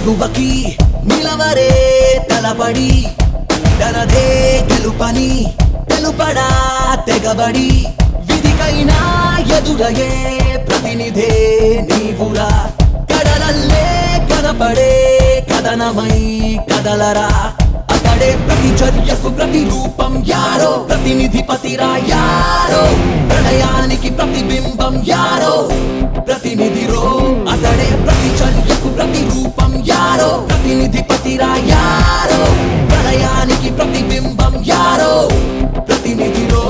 తెగువకి నిలవరే తలబడి తనదే గెలుపని తెలుపడా తెగబడి విధికైనా ఎదురయే ప్రతినిధే నీవురా కడలల్లే కనపడే కథనమై కదలరా అతడే ప్రతి చర్యకు ప్రతి రూపం యారో ప్రతినిధి పతిరా యారో ప్రళయానికి ప్రతిబింబం యారో ప్రతినిధి రో అతడే ప్రతి చర్యకు ప్రతి రూపం యారో ప్రతినిధి పతిరా యారో ప్రళయానికి ప్రతిబింబం యారో ప్రతినిధి రో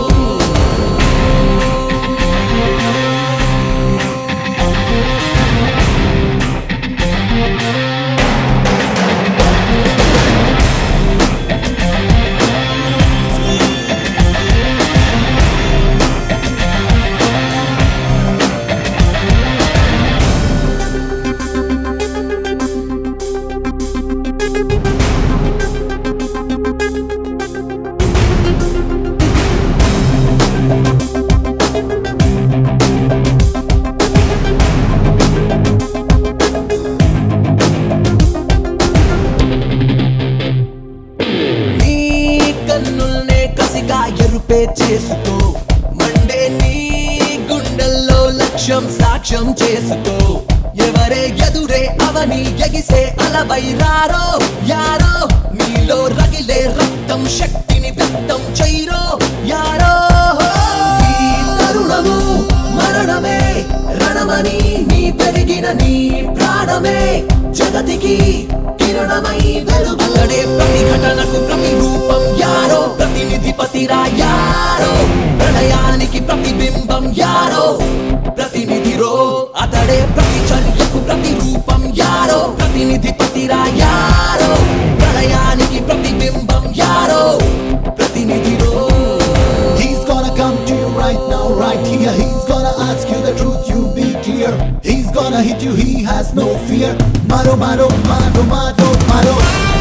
నీ కన్నుల్నే కసిగా ఎరుపే చేసుకో మండే నీ గుండెల్లో లక్ష్యం సాక్ష్యం చేసుకో ఎవరే ఎదురే అవని ఎగిసే అలవై రారో యారో నీలో రగిలే రక్తం శక్తిని వ్యక్తం చేయరో యారో ఈ తరుణము మరణమే రణమని నీ పెరిగిన నీ ప్రాణమే జగతికి కిరణమై వెలుగులడే ప్రతి ఘటనకు ప్రతి రూపం యారో ప్రతినిధి పతిరా యారో ప్రళయానికి ప్రతిబింబం యారో ప్రతినిధి రో అతడే ప్రతి చర్యకు ప్రతి రూపం యారో ప్రతినిధి పతిరా యారో ప్రళయానికి ప్రతిబింబం యారో ప్రతినిధి రో He's gonna come to you right now, right here. He's gonna ask you the truth, you be clear. He's gonna hit you, he has no fear. Maro, maro, maro, maro, maro.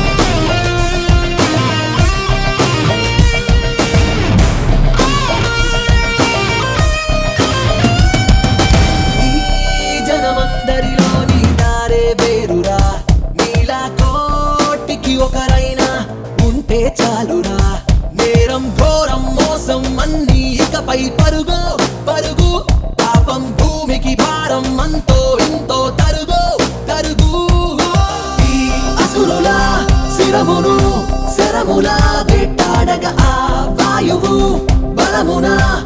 ఈ జనమందరిలో నీ దారే వేరురా నీలా కోటికి ఒకరైనా ఉంటే చాలురా నేరం ఘోరం మోసం అన్ని ఇకపై పరుగు పరుగు పాపం భూమికి భారం అంతో ఇంతో తరుగు తరుగు ఈ అసురుల శిరమును శరముల వెట్టాడగ ఆ వాయువు బలమున